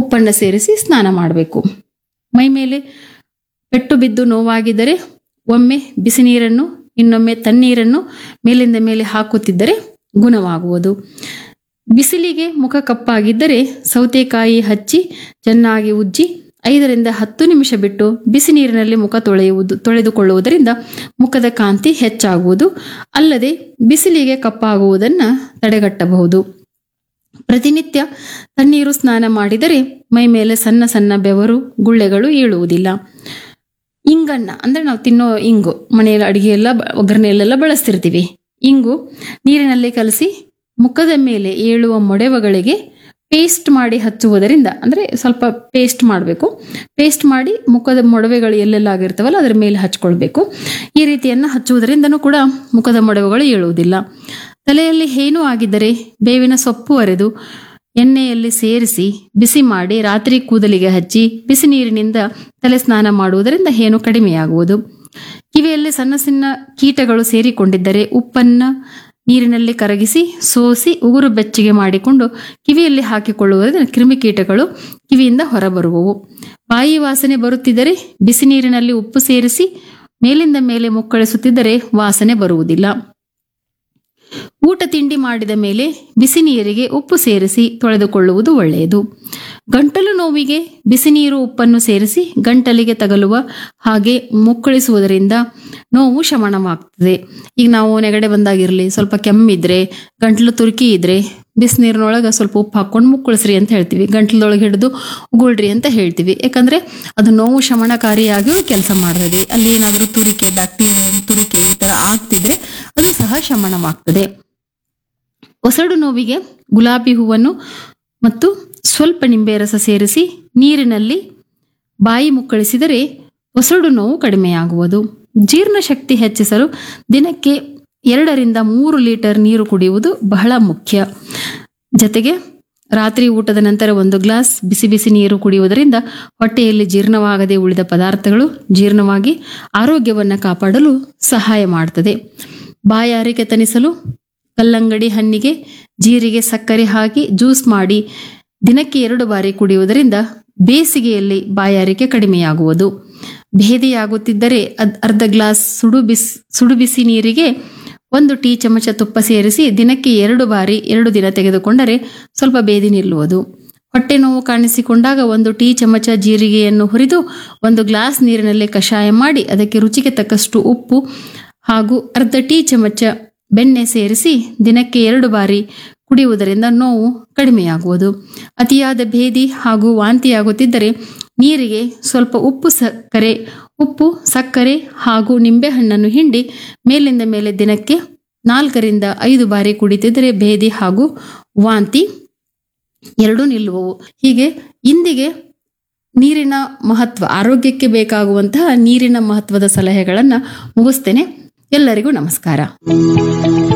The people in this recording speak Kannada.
ಉಪ್ಪನ್ನು ಸೇರಿಸಿ ಸ್ನಾನ ಮಾಡಬೇಕು ಮೈ ಮೇಲೆ ಪೆಟ್ಟು ಬಿದ್ದು ನೋವಾಗಿದ್ದರೆ ಒಮ್ಮೆ ಬಿಸಿ ನೀರನ್ನು ಇನ್ನೊಮ್ಮೆ ತಣ್ಣೀರನ್ನು ಮೇಲಿಂದ ಮೇಲೆ ಹಾಕುತ್ತಿದ್ದರೆ ಗುಣವಾಗುವುದು ಬಿಸಿಲಿಗೆ ಮುಖ ಕಪ್ಪಾಗಿದ್ದರೆ ಸೌತೆಕಾಯಿ ಹಚ್ಚಿ ಚೆನ್ನಾಗಿ ಉಜ್ಜಿ ಐದರಿಂದ ಹತ್ತು ನಿಮಿಷ ಬಿಟ್ಟು ಬಿಸಿ ನೀರಿನಲ್ಲಿ ಮುಖ ತೊಳೆಯುವುದು ತೊಳೆದುಕೊಳ್ಳುವುದರಿಂದ ಮುಖದ ಕಾಂತಿ ಹೆಚ್ಚಾಗುವುದು ಅಲ್ಲದೆ ಬಿಸಿಲಿಗೆ ಕಪ್ಪಾಗುವುದನ್ನು ತಡೆಗಟ್ಟಬಹುದು ಪ್ರತಿನಿತ್ಯ ತಣ್ಣೀರು ಸ್ನಾನ ಮಾಡಿದರೆ ಮೈ ಮೇಲೆ ಸಣ್ಣ ಸಣ್ಣ ಬೆವರು ಗುಳ್ಳೆಗಳು ಏಳುವುದಿಲ್ಲ ಇಂಗನ್ನ ಅಂದ್ರೆ ನಾವು ತಿನ್ನೋ ಇಂಗು ಮನೆಯಲ್ಲಿ ಅಡಿಗೆ ಎಲ್ಲ ಬ- ಒಗ್ಗರಣೆಯಲ್ಲೆಲ್ಲ ಬಳಸ್ತಿರ್ತೀವಿ ಇಂಗು ನೀರಿನಲ್ಲಿ ಕಲಸಿ ಮುಖದ ಮೇಲೆ ಏಳುವ ಮೊಡವೆಗಳಿಗೆ ಪೇಸ್ಟ್ ಮಾಡಿ ಹಚ್ಚುವುದರಿಂದ ಅಂದ್ರೆ ಸ್ವಲ್ಪ ಪೇಸ್ಟ್ ಮಾಡಬೇಕು ಪೇಸ್ಟ್ ಮಾಡಿ ಮುಖದ ಮೊಡವೆಗಳು ಎಲ್ಲೆಲ್ಲ ಆಗಿರ್ತಾವಲ್ಲ ಅದರ ಮೇಲೆ ಹಚ್ಕೊಳ್ಬೇಕು ಈ ರೀತಿಯನ್ನ ಹಚ್ಚುವುದರಿಂದನೂ ಕೂಡ ಮುಖದ ಮೊಡವೆಗಳು ಏಳುವುದಿಲ್ಲ ತಲೆಯಲ್ಲಿ ಹೇನು ಆಗಿದ್ದರೆ ಬೇವಿನ ಸೊಪ್ಪು ಅರೆದು ಎಣ್ಣೆಯಲ್ಲಿ ಸೇರಿಸಿ ಬಿಸಿ ಮಾಡಿ ರಾತ್ರಿ ಕೂದಲಿಗೆ ಹಚ್ಚಿ ಬಿಸಿ ನೀರಿನಿಂದ ತಲೆ ಸ್ನಾನ ಮಾಡುವುದರಿಂದ ಹೇನು ಕಡಿಮೆಯಾಗುವುದು ಕಿವಿಯಲ್ಲಿ ಸಣ್ಣ ಸಣ್ಣ ಕೀಟಗಳು ಸೇರಿಕೊಂಡಿದ್ದರೆ ಉಪ್ಪನ್ನ ನೀರಿನಲ್ಲಿ ಕರಗಿಸಿ ಸೋಸಿ ಉಗುರು ಬೆಚ್ಚಗೆ ಮಾಡಿಕೊಂಡು ಕಿವಿಯಲ್ಲಿ ಹಾಕಿಕೊಳ್ಳುವುದರಿಂದ ಕ್ರಿಮಿಕೀಟಗಳು ಕಿವಿಯಿಂದ ಹೊರಬರುವವು ಬಾಯಿ ವಾಸನೆ ಬರುತ್ತಿದ್ದರೆ ಬಿಸಿ ನೀರಿನಲ್ಲಿ ಉಪ್ಪು ಸೇರಿಸಿ ಮೇಲಿಂದ ಮೇಲೆ ಮುಕ್ಕಳಿಸುತ್ತಿದ್ದರೆ ವಾಸನೆ ಬರುವುದಿಲ್ಲ ಊಟ ತಿಂಡಿ ಮಾಡಿದ ಮೇಲೆ ಬಿಸಿ ನೀರಿಗೆ ಉಪ್ಪು ಸೇರಿಸಿ ತೊಳೆದುಕೊಳ್ಳುವುದು ಒಳ್ಳೆಯದು ಗಂಟಲು ನೋವಿಗೆ ಬಿಸಿ ನೀರು ಉಪ್ಪನ್ನು ಸೇರಿಸಿ ಗಂಟಲಿಗೆ ತಗಲುವ ಹಾಗೆ ಮುಕ್ಕಳಿಸುವುದರಿಂದ ನೋವು ಶಮನವಾಗ್ತದೆ ಈಗ ನಾವು ನೆಗಡೆ ಬಂದಾಗಿರ್ಲಿ ಸ್ವಲ್ಪ ಕೆಮ್ಮಿದ್ರೆ ಗಂಟಲು ತುರ್ಕಿ ಇದ್ರೆ ಬಿಸಿನೀರಿನೊಳಗೆ ಸ್ವಲ್ಪ ಉಪ್ಪು ಹಾಕೊಂಡು ಮುಕ್ಕಳಿಸ್ರಿ ಅಂತ ಹೇಳ್ತೀವಿ ಗಂಟಲದೊಳಗೆ ಹಿಡಿದು ಉಗುಳ್ರಿ ಅಂತ ಹೇಳ್ತೀವಿ ಯಾಕಂದ್ರೆ ಅದು ನೋವು ಶಮನಕಾರಿಯಾಗಿಯೂ ಕೆಲಸ ಮಾಡ್ತದೆ ಅಲ್ಲಿ ಏನಾದರೂ ತುರಿಕೆ ಬ್ಯಾಕ್ಟೀರಿಯಾ ತುರಿಕೆ ಈ ತರ ಆಗ್ತಿದ್ರೆ ಅದು ಸಹ ಶಮನವಾಗ್ತದೆ ಒಸಡು ನೋವಿಗೆ ಗುಲಾಬಿ ಹೂವನ್ನು ಮತ್ತು ಸ್ವಲ್ಪ ನಿಂಬೆ ರಸ ಸೇರಿಸಿ ನೀರಿನಲ್ಲಿ ಬಾಯಿ ಮುಕ್ಕಳಿಸಿದರೆ ಒಸಡು ನೋವು ಕಡಿಮೆಯಾಗುವುದು ಜೀರ್ಣಶಕ್ತಿ ಹೆಚ್ಚಿಸಲು ದಿನಕ್ಕೆ ಎರಡರಿಂದ ಮೂರು ಲೀಟರ್ ನೀರು ಕುಡಿಯುವುದು ಬಹಳ ಮುಖ್ಯ ಜತೆಗೆ ರಾತ್ರಿ ಊಟದ ನಂತರ ಒಂದು ಗ್ಲಾಸ್ ಬಿಸಿ ಬಿಸಿ ನೀರು ಕುಡಿಯುವುದರಿಂದ ಹೊಟ್ಟೆಯಲ್ಲಿ ಜೀರ್ಣವಾಗದೆ ಉಳಿದ ಪದಾರ್ಥಗಳು ಜೀರ್ಣವಾಗಿ ಆರೋಗ್ಯವನ್ನು ಕಾಪಾಡಲು ಸಹಾಯ ಮಾಡುತ್ತದೆ ಬಾಯಾರಿಕೆ ತಣಿಸಲು ಕಲ್ಲಂಗಡಿ ಹಣ್ಣಿಗೆ ಜೀರಿಗೆ ಸಕ್ಕರೆ ಹಾಕಿ ಜ್ಯೂಸ್ ಮಾಡಿ ದಿನಕ್ಕೆ ಎರಡು ಬಾರಿ ಕುಡಿಯುವುದರಿಂದ ಬೇಸಿಗೆಯಲ್ಲಿ ಬಾಯಾರಿಕೆ ಕಡಿಮೆಯಾಗುವುದು ಭೇದಿಯಾಗುತ್ತಿದ್ದರೆ ಅದ್ ಅರ್ಧ ಗ್ಲಾಸ್ ಸುಡು ಬಿಸ್ ಸುಡು ಬಿಸಿ ನೀರಿಗೆ ಒಂದು ಟೀ ಚಮಚ ತುಪ್ಪ ಸೇರಿಸಿ ದಿನಕ್ಕೆ ಎರಡು ಬಾರಿ ಎರಡು ದಿನ ತೆಗೆದುಕೊಂಡರೆ ಸ್ವಲ್ಪ ಬೇದಿ ನಿಲ್ಲುವುದು ಹೊಟ್ಟೆ ನೋವು ಕಾಣಿಸಿಕೊಂಡಾಗ ಒಂದು ಟೀ ಚಮಚ ಜೀರಿಗೆಯನ್ನು ಹುರಿದು ಒಂದು ಗ್ಲಾಸ್ ನೀರಿನಲ್ಲಿ ಕಷಾಯ ಮಾಡಿ ಅದಕ್ಕೆ ರುಚಿಗೆ ತಕ್ಕಷ್ಟು ಉಪ್ಪು ಹಾಗೂ ಅರ್ಧ ಟೀ ಚಮಚ ಬೆಣ್ಣೆ ಸೇರಿಸಿ ದಿನಕ್ಕೆ ಎರಡು ಬಾರಿ ಕುಡಿಯುವುದರಿಂದ ನೋವು ಕಡಿಮೆಯಾಗುವುದು ಅತಿಯಾದ ಭೇದಿ ಹಾಗೂ ವಾಂತಿಯಾಗುತ್ತಿದ್ದರೆ ನೀರಿಗೆ ಸ್ವಲ್ಪ ಉಪ್ಪು ಸಕ್ಕರೆ ಉಪ್ಪು ಸಕ್ಕರೆ ಹಾಗೂ ನಿಂಬೆಹಣ್ಣನ್ನು ಹಿಂಡಿ ಮೇಲಿಂದ ಮೇಲೆ ದಿನಕ್ಕೆ ನಾಲ್ಕರಿಂದ ಐದು ಬಾರಿ ಕುಡಿತಿದ್ದರೆ ಭೇದಿ ಹಾಗೂ ವಾಂತಿ ಎರಡೂ ನಿಲ್ಲುವವು ಹೀಗೆ ಇಂದಿಗೆ ನೀರಿನ ಮಹತ್ವ ಆರೋಗ್ಯಕ್ಕೆ ಬೇಕಾಗುವಂತಹ ನೀರಿನ ಮಹತ್ವದ ಸಲಹೆಗಳನ್ನು ಮುಗಿಸ್ತೇನೆ ಎಲ್ಲರಿಗೂ ನಮಸ್ಕಾರ